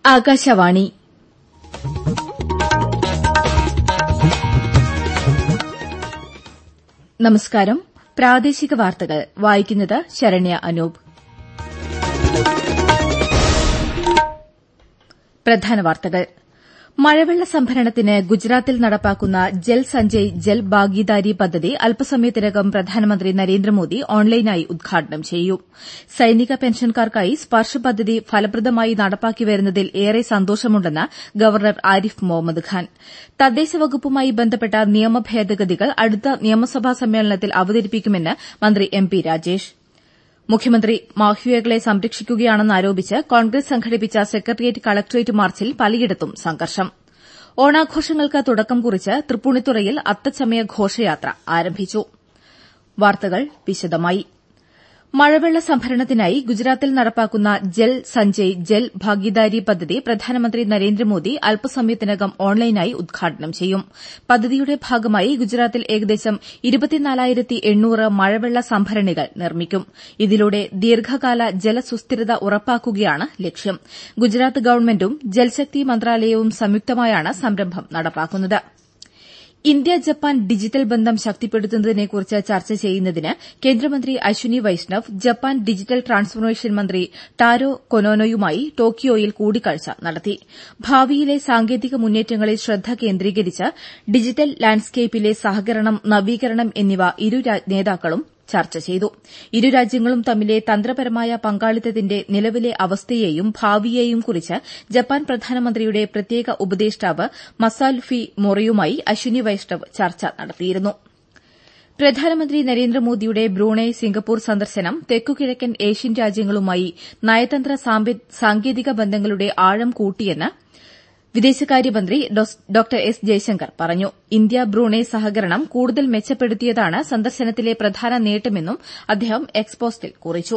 ആകാശവാണി നമസ്കാരം പ്രാദേശിക വാർത്തകൾ വായിക്കുന്നത് ശരണ്യ അനൂപ് പ്രധാന വാർത്തകൾ മഴവെള്ള സംഭരണത്തിന് ഗുജറാത്തിൽ നടപ്പാക്കുന്ന ജൽ സഞ്ജയ് ജൽ ഭാഗീദാരി പദ്ധതി അല്പസമയത്തിനകം പ്രധാനമന്ത്രി നരേന്ദ്രമോദി ഓൺലൈനായി ഉദ്ഘാടനം ചെയ്യും സൈനിക പെൻഷൻകാർക്കായി സ്പർശ് പദ്ധതി ഫലപ്രദമായി നടപ്പാക്കി വരുന്നതിൽ ഏറെ സന്തോഷമുണ്ടെന്ന് ഗവർണർ ആരിഫ് മുഹമ്മദ് ഖാൻ തദ്ദേശ വകുപ്പുമായി ബന്ധപ്പെട്ട നിയമ ഭേദഗതികൾ അടുത്ത നിയമസഭാ സമ്മേളനത്തിൽ അവതരിപ്പിക്കുമെന്ന് മന്ത്രി എം പി രാജേഷ് മുഖ്യമന്ത്രി മാഫിയകളെ സംരക്ഷിക്കുകയാണെന്നാരോപിച്ച് കോൺഗ്രസ് സംഘടിപ്പിച്ച സെക്രട്ടേറിയറ്റ് കളക്ടറേറ്റ് മാർച്ചിൽ പലയിടത്തും സംഘർഷം ഓണാഘോഷങ്ങൾക്ക് തുടക്കം കുറിച്ച് തൃപ്പൂണിത്തുറയിൽ അത്തച്ചമയ ഘോഷയാത്ര ആരംഭിച്ചു വാർത്തകൾ വിശദമായി മഴവെള്ള സംഭരണത്തിനായി ഗുജറാത്തിൽ നടപ്പാക്കുന്ന ജൽ സഞ്ജയ് ജൽ ഭാഗീദാരി പദ്ധതി പ്രധാനമന്ത്രി നരേന്ദ്രമോദി അല്പസമയത്തിനകം ഓൺലൈനായി ഉദ്ഘാടനം ചെയ്യും പദ്ധതിയുടെ ഭാഗമായി ഗുജറാത്തിൽ ഏകദേശം മഴവെള്ള സംഭരണികൾ നിർമ്മിക്കും ഇതിലൂടെ ദീർഘകാല ജലസുസ്ഥിരത ഉറപ്പാക്കുകയാണ് ലക്ഷ്യം ഗുജറാത്ത് ഗവൺമെന്റും ജൽശക്തി മന്ത്രാലയവും സംയുക്തമായാണ് സംരംഭം നടപ്പാക്കുന്നത് ഇന്ത്യ ജപ്പാൻ ഡിജിറ്റൽ ബന്ധം ശക്തിപ്പെടുത്തുന്നതിനെക്കുറിച്ച് ചർച്ച ചെയ്യുന്നതിന് കേന്ദ്രമന്ത്രി Ashwini Vaishnaw Japan digital transformation മന്ത്രി ടാരോ കൊനോനോയുമായി ടോക്കിയോയിൽ കൂടിക്കാഴ്ച നടത്തി ഭാവിയിലെ സാങ്കേതിക മുന്നേറ്റങ്ങളിൽ ശ്രദ്ധ കേന്ദ്രീകരിച്ച് ഡിജിറ്റൽ ലാൻഡ്സ്കേപ്പിലെ സഹകരണം നവീകരണം എന്നിവ ഇരു നേതാക്കളും ചർച്ച ചെയ്തു ഇരു രാജ്യങ്ങളും തമ്മിലെ തന്ത്രപരമായ പങ്കാളിത്തത്തിന്റെ നിലവിലെ അവസ്ഥയെയും ഭാവിയെയും കുറിച്ച് ജപ്പാൻ പ്രധാനമന്ത്രിയുടെ പ്രത്യേക ഉപദേഷ്ടാവ് മസാലുഫി മൊറയുമായി അശ്വിനി വൈഷ്ണവ് ചർച്ച നടത്തിയിരുന്നു പ്രധാനമന്ത്രി നരേന്ദ്രമോദിയുടെ ബ്രൂണൈ സിംഗപ്പൂർ സന്ദർശനം തെക്കുകിഴക്കൻ ഏഷ്യൻ രാജ്യങ്ങളുമായി നയതന്ത്ര സാങ്കേതിക ബന്ധങ്ങളുടെ ആഴം കൂട്ടിയെന്ന് വിദേശകാര്യമന്ത്രി ഡോ എസ് ജയശങ്കർ പറഞ്ഞു ഇന്ത്യ ബ്രൂണൈ സഹകരണം കൂടുതൽ മെച്ചപ്പെടുത്തിയതാണ് സന്ദർശനത്തിലെ പ്രധാന നേട്ടമെന്നും അദ്ദേഹം എക്സ് പോസ്റ്റിൽ കുറിച്ചു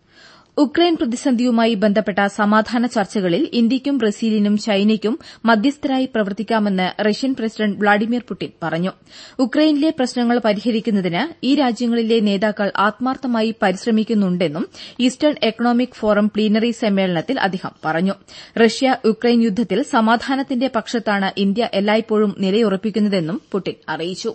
ഉക്രൈൻ പ്രതിസന്ധിയുമായി ബന്ധപ്പെട്ട സമാധാന ചർച്ചകളിൽ ഇന്ത്യയ്ക്കും ബ്രസീലിനും ചൈനയ്ക്കും മധ്യസ്ഥരായി പ്രവർത്തിക്കാമെന്ന് റഷ്യൻ പ്രസിഡന്റ് വ്ളാഡിമിർ പുടിൻ പറഞ്ഞു ഉക്രൈനിലെ പ്രശ്നങ്ങൾ പരിഹരിക്കുന്നതിന് ഈ രാജ്യങ്ങളിലെ നേതാക്കൾ ആത്മാർത്ഥമായി പരിശ്രമിക്കുന്നുണ്ടെന്നും ഈസ്റ്റേൺ എക്കണോമിക് ഫോറം പ്ലീനറി സമ്മേളനത്തിൽ അദ്ദേഹം പറഞ്ഞു റഷ്യ ഉക്രൈൻ യുദ്ധത്തിൽ സമാധാനത്തിന്റെ പക്ഷത്താണ് ഇന്ത്യ എല്ലായ്പ്പോഴും നിലയുറപ്പിക്കുന്നതെന്നും പുടിൻ അറിയിച്ചു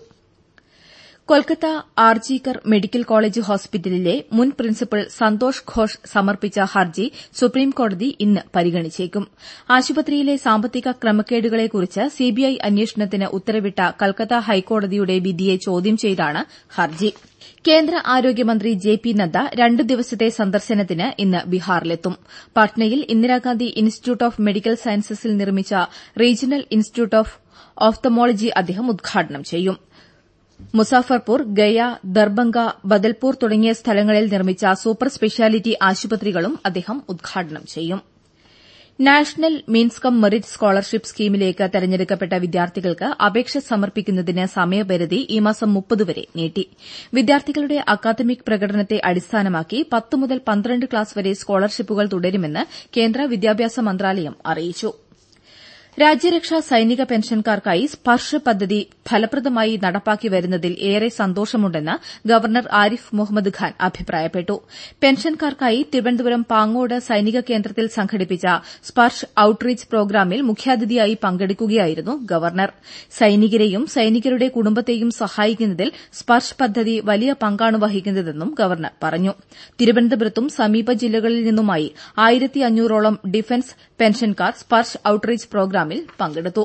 കൊൽക്കത്ത ആർജിക്കർ മെഡിക്കൽ കോളേജ് ഹോസ്പിറ്റലിലെ മുൻ പ്രിൻസിപ്പൽ സന്തോഷ് ഘോഷ് സമർപ്പിച്ച ഹർജി സുപ്രീംകോടതി ഇന്ന് പരിഗണിച്ചേക്കും ആശുപത്രിയിലെ സാമ്പത്തിക ക്രമക്കേടുകളെക്കുറിച്ച് സിബിഐ അന്വേഷണത്തിന് ഉത്തരവിട്ട കൽക്കത്ത ഹൈക്കോടതിയുടെ വിധിയെ ചോദ്യം ചെയ്താണ് ഹർജി കേന്ദ്ര ആരോഗ്യമന്ത്രി ജെ പി നദ്ദ രണ്ട് ദിവസത്തെ സന്ദർശനത്തിന് ഇന്ന് ബീഹാറിലെത്തും പട്നയിൽ ഇന്ദിരാഗാന്ധി ഇൻസ്റ്റിറ്റ്യൂട്ട് ഓഫ് മെഡിക്കൽ സയൻസസിൽ നിർമ്മിച്ച റീജിയണൽ ഇൻസ്റ്റിറ്റ്യൂട്ട് ഓഫ് ഓഫ്തമോളജി അദ്ദേഹം ഉദ്ഘാടനം ചെയ്യും മുസാഫർപൂർ ഗയ ദർബംഗ ബദൽപൂർ തുടങ്ങിയ സ്ഥലങ്ങളിൽ നിർമ്മിച്ച സൂപ്പർ സ്പെഷ്യാലിറ്റി ആശുപത്രികളും അദ്ദേഹം ഉദ്ഘാടനം ചെയ്യും national means cum merit scholarship സ്കീമിലേക്ക് തെരഞ്ഞെടുക്കപ്പെട്ട വിദ്യാർത്ഥികൾക്ക് അപേക്ഷ സമർപ്പിക്കുന്നതിന് സമയപരിധി ഈ മാസം മുപ്പത് വരെ നീട്ടി വിദ്യാർത്ഥികളുടെ അക്കാദമിക് പ്രകടനത്തെ അടിസ്ഥാനമാക്കി പത്ത് മുതൽ പന്ത്രണ്ട് ക്ലാസ് വരെ സ്കോളർഷിപ്പുകൾ തുടരുമെന്ന് കേന്ദ്ര വിദ്യാഭ്യാസ മന്ത്രാലയം അറിയിച്ചു രാജ്യരക്ഷാ സൈനിക പെൻഷൻകാർക്കായി സ്പർശ് പദ്ധതി ഫലപ്രദമായി നടപ്പാക്കി വരുന്നതിൽ ഏറെ സന്തോഷമുണ്ടെന്ന് ഗവർണർ ആരിഫ് മുഹമ്മദ് ഖാൻ അഭിപ്രായപ്പെട്ടു പെൻഷൻകാർക്കായി തിരുവനന്തപുരം പാങ്ങോട് സൈനിക കേന്ദ്രത്തിൽ സംഘടിപ്പിച്ച സ്പർശ് ഔട്ട്റീച്ച് പ്രോഗ്രാമിൽ മുഖ്യാതിഥിയായി പങ്കെടുക്കുകയായിരുന്നു ഗവർണർ സൈനികരെയും സൈനികരുടെ കുടുംബത്തെയും സഹായിക്കുന്നതിൽ സ്പർശ് പദ്ധതി വലിയ പങ്കാണ് വഹിക്കുന്നതെന്നും ഗവർണർ പറഞ്ഞു തിരുവനന്തപുരത്തും സമീപ ജില്ലകളിൽ നിന്നുമായി ആയിരത്തി അഞ്ഞൂറോളം ഡിഫൻസ് പെൻഷൻകാർ സ്പർശ് ഔട്ട്റീച്ച് പ്രോഗ്രാമിൽ പങ്കെടുത്തു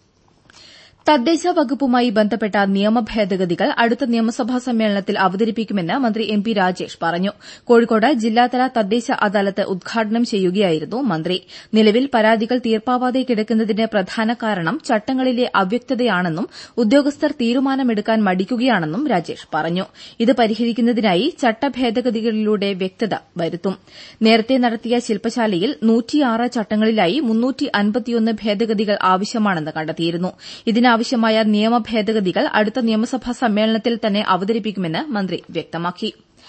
തദ്ദേശ വകുപ്പുമായി ബന്ധപ്പെട്ട നിയമ ഭേദഗതികൾ അടുത്ത നിയമസഭാ സമ്മേളനത്തിൽ അവതരിപ്പിക്കുമെന്ന് മന്ത്രി എം പി രാജേഷ് പറഞ്ഞു കോഴിക്കോട് ജില്ലാതല തദ്ദേശ അദാലത്ത് ഉദ്ഘാടനം ചെയ്യുകയായിരുന്നു മന്ത്രി നിലവിൽ പരാതികൾ തീർപ്പാവാതെ കിടക്കുന്നതിന് പ്രധാന കാരണം ചട്ടങ്ങളിലെ അവ്യക്തതയാണെന്നും ഉദ്യോഗസ്ഥർ തീരുമാനമെടുക്കാൻ മടിക്കുകയാണെന്നും രാജേഷ് പറഞ്ഞു ഇത് പരിഹരിക്കുന്നതിനായി ചട്ടഭേദഗതികളിലൂടെ വ്യക്തത വരുത്തും നേരത്തെ നടത്തിയ ശില്പശാലയിൽ നൂറ്റിയാറ് ചട്ടങ്ങളിലായി ഭേദഗതികൾ ആവശ്യമാണെന്ന് കണ്ടെത്തിയിരുന്നു ഇതിനാവശ്യമായ നിയമ ഭേദഗതികൾ അടുത്ത നിയമസഭാ സമ്മേളനത്തിൽ തന്നെ അവതരിപ്പിക്കുമെന്ന് മന്ത്രി വ്യക്തമാക്കി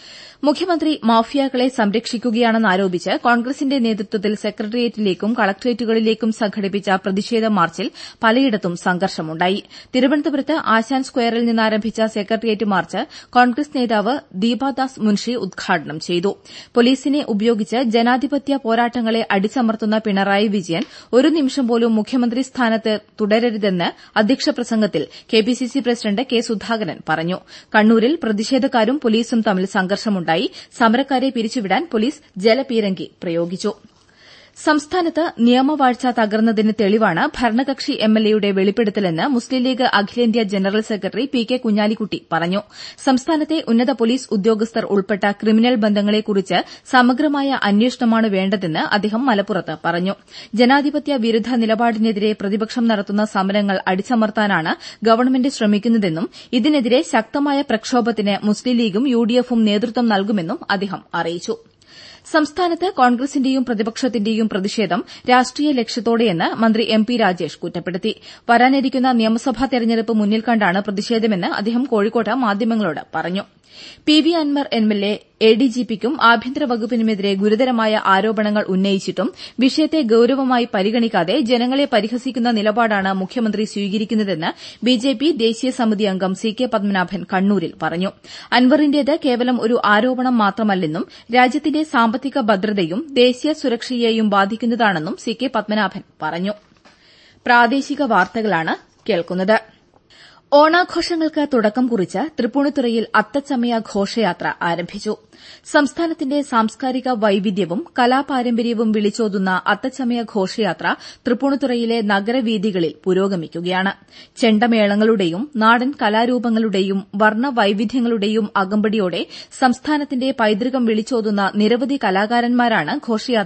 മുഖ്യമന്ത്രി മാഫിയകളെ സംരക്ഷിക്കുകയാണെന്നാരോപിച്ച് കോൺഗ്രസിന്റെ നേതൃത്വത്തിൽ സെക്രട്ടേറിയറ്റിലേക്കും കളക്ടറേറ്റുകളിലേക്കും സംഘടിപ്പിച്ച പ്രതിഷേധ മാർച്ചിൽ പലയിടത്തും സംഘർഷമുണ്ടായി തിരുവനന്തപുരത്ത് ആശാൻ സ്ക്വയറിൽ നിന്നാരംഭിച്ച സെക്രട്ടേറിയറ്റ് മാർച്ച് കോൺഗ്രസ് നേതാവ് ദീപാദാസ് മുൻഷി ഉദ്ഘാടനം ചെയ്തു പോലീസിനെ ഉപയോഗിച്ച് ജനാധിപത്യ പോരാട്ടങ്ങളെ അടിച്ചമർത്തുന്ന പിണറായി വിജയൻ ഒരു നിമിഷം പോലും മുഖ്യമന്ത്രി സ്ഥാനത്ത് തുടരരുതെന്ന് അധ്യക്ഷ പ്രസംഗത്തിൽ കെപിസിസി പ്രസിഡന്റ് കെ സുധാകരൻ പറഞ്ഞു കണ്ണൂരിൽ പ്രതിഷേധക്കാരും പോലീസും തമ്മിൽ സംഘർഷമുണ്ടായി സമരക്കാരെ പിരിച്ചുവിടാൻ പോലീസ് ജലപീരങ്കി പ്രയോഗിച്ചു സംസ്ഥാനത്ത് നിയമവാഴ്ച തകർന്നതിന് തെളിവാണ് ഭരണകക്ഷി എംഎൽഎയുടെ വെളിപ്പെടുത്തലെന്ന് മുസ്ലിം ലീഗ് അഖിലേന്ത്യാ general secretary P K Kunhalikutty പറഞ്ഞു സംസ്ഥാനത്തെ ഉന്നത പോലീസ് ഉദ്യോഗസ്ഥർ ഉൾപ്പെട്ട ക്രിമിനൽ ബന്ധങ്ങളെക്കുറിച്ച് സമഗ്രമായ അന്വേഷണമാണ് വേണ്ടതെന്ന് അദ്ദേഹം മലപ്പുറത്ത് പറഞ്ഞു ജനാധിപത്യ വിരുദ്ധ നിലപാടിനെതിരെ പ്രതിപക്ഷം നടത്തുന്ന സമരങ്ങൾ അടിച്ചമർത്താനാണ് ഗവൺമെന്റ് ശ്രമിക്കുന്നതെന്നും ഇതിനെതിരെ ശക്തമായ പ്രക്ഷോഭത്തിന് മുസ്ലിം ലീഗും യുഡിഎഫും നേതൃത്വം നൽകുമെന്നും അദ്ദേഹം അറിയിച്ചു സംസ്ഥാനത്ത് കോൺഗ്രസിന്റെയും പ്രതിപക്ഷത്തിന്റെയും പ്രതിഷേധം രാഷ്ട്രീയ ലക്ഷ്യത്തോടെയെന്ന് മന്ത്രി എം പി രാജേഷ് കുറ്റപ്പെടുത്തി വരാനിരിക്കുന്ന നിയമസഭാ തെരഞ്ഞെടുപ്പ് മുന്നിൽ കണ്ടാണ് പ്രതിഷേധമെന്ന് അദ്ദേഹം കോഴിക്കോട്ട് മാധ്യമങ്ങളോട് പറഞ്ഞു പി വി അൻവർ എംഎൽഎ എഡിജിപിക്കും ആഭ്യന്തര വകുപ്പിനുമെതിരെ ഗുരുതരമായ ആരോപണങ്ങൾ ഉന്നയിച്ചിട്ടും വിഷയത്തെ ഗൌരവമായി പരിഗണിക്കാതെ ജനങ്ങളെ പരിഹസിക്കുന്ന നിലപാടാണ് മുഖ്യമന്ത്രി സ്വീകരിക്കുന്നതെന്ന് ബിജെപി ദേശീയ സമിതി അംഗം സി കെ പത്മനാഭൻ കണ്ണൂരിൽ പറഞ്ഞു അൻവറിന്റേത് കേവലം ഒരു ആരോപണം മാത്രമല്ലെന്നും രാജ്യത്തിന്റെ സാമ്പത്തിക ഭദ്രതയും ദേശീയ സുരക്ഷയെയും ബാധിക്കുന്നതാണെന്നും സി കെ പത്മനാഭൻ പറഞ്ഞു പ്രാദേശിക വാർത്തകളാണ് കേൾക്കുന്നത് ഓണാഘോഷങ്ങൾക്ക് തുടക്കം കുറിച്ച് തൃപ്പൂണിത്തുറയിൽ അത്തച്ചമയ ഘോഷയാത്ര ആരംഭിച്ചു സംസ്ഥാനത്തിന്റെ സാംസ്കാരിക വൈവിധ്യവും കലാപാരമ്പര്യവും വിളിച്ചോതുന്ന അത്തച്ചമയ ഘോഷയാത്ര തൃപ്പൂണിത്തുറയിലെ നഗരവീഥികളിൽ പുരോഗമിക്കുകയാണ് ചെണ്ടമേളങ്ങളുടെയും നാടൻ കലാരൂപങ്ങളുടെയും വർണ്ണ വൈവിധ്യങ്ങളുടെയും അകമ്പടിയോടെ സംസ്ഥാനത്തിന്റെ പൈതൃകം വിളിച്ചോതുന്ന നിരവധി കലാകാരന്മാരാണ്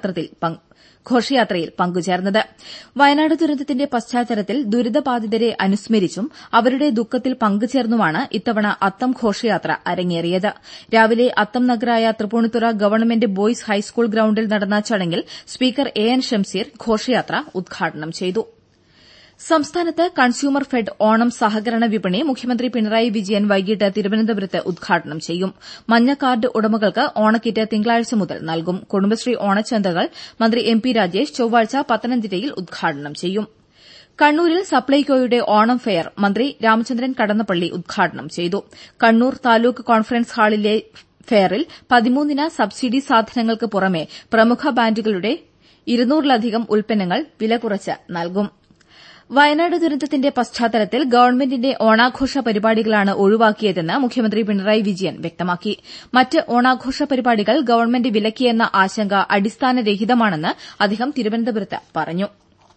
ഘോഷയാത്രയിൽ പങ്കുചേർന്നത് വയനാട് ദുരന്തത്തിന്റെ പശ്ചാത്തലത്തിൽ ദുരിതബാധിതരെ അനുസ്മരിച്ചും അവരുടെ ദുഃഖത്തിൽ പങ്കുചേർന്നുമാണ് ഇത്തവണ അത്തം ഘോഷയാത്ര അരങ്ങേറിയത് രാവിലെ അത്തം നഗറായ തൃപ്പൂണിത്തുറ ഗവൺമെന്റ് ബോയ്സ് ഹൈസ്കൂൾ ഗ്രൌണ്ടിൽ നടന്ന ചടങ്ങിൽ സ്പീക്കർ എ എൻ ഷംസീർ ഘോഷയാത്ര ഉദ്ഘാടനം ചെയ്തു സംസ്ഥാനത്ത് കൺസ്യൂമർ ഫെഡ് ഓണം സഹകരണ വിപണി മുഖ്യമന്ത്രി പിണറായി വിജയൻ വൈകിട്ട് തിരുവനന്തപുരത്ത് ഉദ്ഘാടനം ചെയ്യും മഞ്ഞ കാർഡ് ഉടമകൾക്ക് ഓണക്കിറ്റ് തിങ്കളാഴ്ച മുതൽ നൽകും കുടുംബശ്രീ ഓണച്ചന്തകൾ മന്ത്രി എം പി രാജേഷ് ചൊവ്വാഴ്ച പത്തനംതിട്ടയിൽ ഉദ്ഘാടനം ചെയ്യും കണ്ണൂരിൽ സപ്ലൈകോയുടെ ഓണം ഫെയർ മന്ത്രി രാമചന്ദ്രൻ കടന്നപ്പള്ളി ഉദ്ഘാടനം ചെയ്തു കണ്ണൂർ താലൂക്ക് കോൺഫറൻസ് ഹാളിലെ ഫെയറിൽ പതിമൂന്നിന സബ്സിഡി സാധനങ്ങൾക്ക് പുറമെ പ്രമുഖ ബ്രാൻഡുകളുടെ ഇരുന്നൂറിലധികം ഉൽപ്പന്നങ്ങൾ വില കുറച്ച് നൽകും വയനാട് ദുരന്തത്തിന്റെ പശ്ചാത്തലത്തിൽ ഗവൺമെന്റിന്റെ ഓണാഘോഷ പരിപാടികളാണ് ഒഴിവാക്കിയതെന്ന് മുഖ്യമന്ത്രി പിണറായി വിജയൻ വ്യക്തമാക്കി മറ്റ് ഓണാഘോഷ പരിപാടികൾ ഗവൺമെന്റ് വിലക്കിയെന്ന ആശങ്ക അടിസ്ഥാനരഹിതമാണെന്ന് അദ്ദേഹം തിരുവനന്തപുരത്ത് പറഞ്ഞു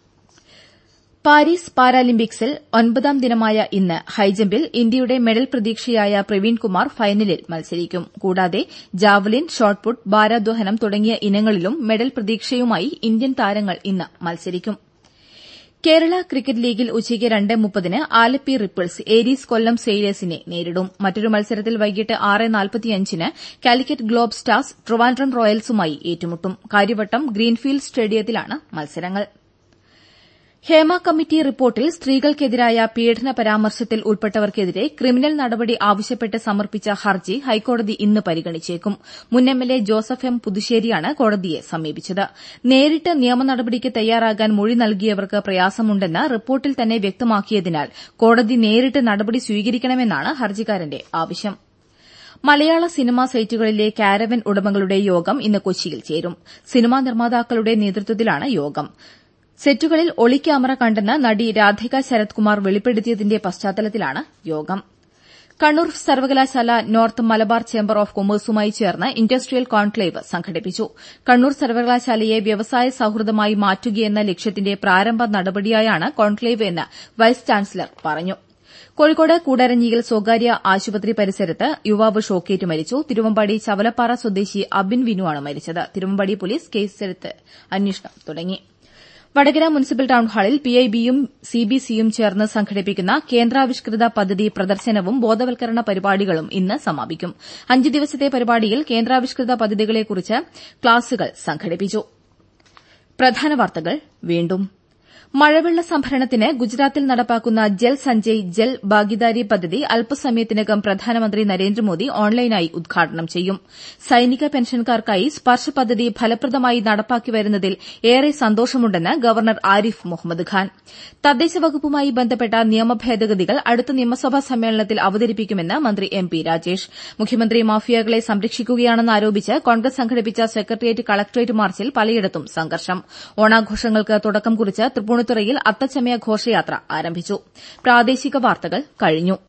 പാരീസ് പാരാലിമ്പിക്സിൽ ഒൻപതാം ദിനമായ ഇന്ന് ഹൈജമ്പിൽ ഇന്ത്യയുടെ മെഡൽ പ്രതീക്ഷയായ പ്രവീൺകുമാർ ഫൈനലിൽ മത്സരിക്കും കൂടാതെ ജാവലിൻ ഷോട്ട്പുട്ട് ഭാരോദ്വഹനം തുടങ്ങിയ ഇനങ്ങളിലും മെഡൽ പ്രതീക്ഷയുമായി ഇന്ത്യൻ താരങ്ങൾ ഇന്ന് മത്സരിക്കും കേരള ക്രിക്കറ്റ് ലീഗിൽ ഉച്ചയ്ക്ക് രണ്ട് മുപ്പതിന് ആലപ്പി റിപ്പിൾസ് ഏരീസ് കൊല്ലം സെയിലേഴ്സിനെ നേരിടും മറ്റൊരു മത്സരത്തിൽ വൈകിട്ട് ആറ് നാൽപ്പത്തിയഞ്ചിന് കാലിക്കറ്റ് ഗ്ലോബ് സ്റ്റാർസ് ട്രിവാൻഡ്രം റോയൽസുമായി ഏറ്റുമുട്ടും കാര്യവട്ടം ഗ്രീൻഫീൽഡ് സ്റ്റേഡിയത്തിലാണ് മത്സരങ്ങൾ ഹേമ കമ്മിറ്റി റിപ്പോർട്ടിൽ സ്ത്രീകൾക്കെതിരായ പീഡന പരാമർശത്തിൽ ഉൾപ്പെട്ടവർക്കെതിരെ ക്രിമിനൽ നടപടി ആവശ്യപ്പെട്ട് സമർപ്പിച്ച ഹർജി ഹൈക്കോടതി ഇന്ന് പരിഗണിച്ചേക്കും മുൻ എംഎൽഎ ജോസഫ് എം പുതുശ്ശേരിയാണ് കോടതിയെ സമീപിച്ചത് നേരിട്ട് നിയമ നടപടിക്ക് തയ്യാറാകാൻ മൊഴി നൽകിയവർക്ക് പ്രയാസമുണ്ടെന്ന് റിപ്പോർട്ടിൽ തന്നെ വ്യക്തമാക്കിയതിനാൽ കോടതി നേരിട്ട് നടപടി സ്വീകരിക്കണമെന്നാണ് ഹർജിക്കാരന്റെ ആവശ്യം മലയാള സിനിമാ സൈറ്റുകളിലെ കാരവൻ ഉടമകളുടെ യോഗം ഇന്ന് കൊച്ചിയിൽ ചേരും സിനിമാ നിർമ്മാതാക്കളുടെ നേതൃത്വത്തിലാണ് യോഗം സെറ്റുകളിൽ ഒളിക്യാമറ കണ്ടെന്ന് നടി രാധിക ശരത്കുമാർ വെളിപ്പെടുത്തിയതിന്റെ പശ്ചാത്തലത്തിലാണ് യോഗം കണ്ണൂർ സർവകലാശാല നോർത്ത് മലബാർ ചേംബർ ഓഫ് കൊമേഴ്സുമായി ചേർന്ന് ഇൻഡസ്ട്രിയൽ കോൺക്ലേവ് സംഘടിപ്പിച്ചു കണ്ണൂർ സർവകലാശാലയെ വ്യവസായ സൌഹൃദമായി മാറ്റുകയെന്ന ലക്ഷ്യത്തിന്റെ പ്രാരംഭ നടപടിയായാണ് കോൺക്ലേവ് എന്ന് വൈസ് ചാൻസലർ പറഞ്ഞു കോഴിക്കോട് കൂടരഞ്ഞിയിൽ സ്വകാര്യ ആശുപത്രി പരിസരത്ത് യുവാവ് ഷോക്കേറ്റ് മരിച്ചു തിരുവമ്പാടി ചവലപ്പാറ സ്വദേശി അബിൻ വിനുവാണ് മരിച്ചത് തിരുവമ്പാടി പോലീസ് കേസെടുത്ത് അന്വേഷണം തുടങ്ങി വടകര മുനിസിപ്പൽ ടൌൺഹാളിൽ പിഐബിയും സിബിസിയും ചേർന്ന് സംഘടിപ്പിക്കുന്ന കേന്ദ്രാവിഷ്കൃത പദ്ധതി പ്രദർശനവും ബോധവൽക്കരണ പരിപാടികളും ഇന്ന് സമാപിക്കും അഞ്ച് ദിവസത്തെ പരിപാടിയിൽ കേന്ദ്രാവിഷ്കൃത പദ്ധതികളെക്കുറിച്ച് ക്ലാസുകൾ സംഘടിപ്പിച്ചു പ്രധാന വാർത്തകൾ വീണ്ടും മഴവെള്ള സംഭരണത്തിന് ഗുജറാത്തിൽ നടപ്പാക്കുന്ന ജൽ സഞ്ജയ് ജൽ ഭാഗിദാരി പദ്ധതി അല്പസമയത്തിനകം പ്രധാനമന്ത്രി നരേന്ദ്രമോദി ഓൺലൈനായി ഉദ്ഘാടനം ചെയ്യും സൈനിക പെൻഷൻകാർക്കായി സ്പർശ് പദ്ധതി ഫലപ്രദമായി നടപ്പാക്കി വരുന്നതിൽ ഏറെ സന്തോഷമുണ്ടെന്ന് ഗവർണർ ആരിഫ് മുഹമ്മദ് ഖാൻ തദ്ദേശ വകുപ്പുമായി ബന്ധപ്പെട്ട നിയമ ഭേദഗതികൾ അടുത്ത നിയമസഭാ സമ്മേളനത്തിൽ അവതരിപ്പിക്കുമെന്ന് മന്ത്രി എം പി രാജേഷ് മുഖ്യമന്ത്രി മാഫിയകളെ സംരക്ഷിക്കുകയാണെന്ന് ആരോപിച്ച് കോൺഗ്രസ് സംഘടിപ്പിച്ച സെക്രട്ടേറിയറ്റ് കളക്ടറേറ്റ് മാർച്ചിൽ പലയിടത്തും സംഘർഷം ഓണാഘോഷങ്ങൾക്ക് തുടക്കം കുറിച്ച് തൃപ്പൂണിത്തുറയിൽ അത്തച്ചമയ ഘോഷയാത്ര ആരംഭിച്ചു പ്രാദേശിക വാർത്തകൾ കഴിഞ്ഞു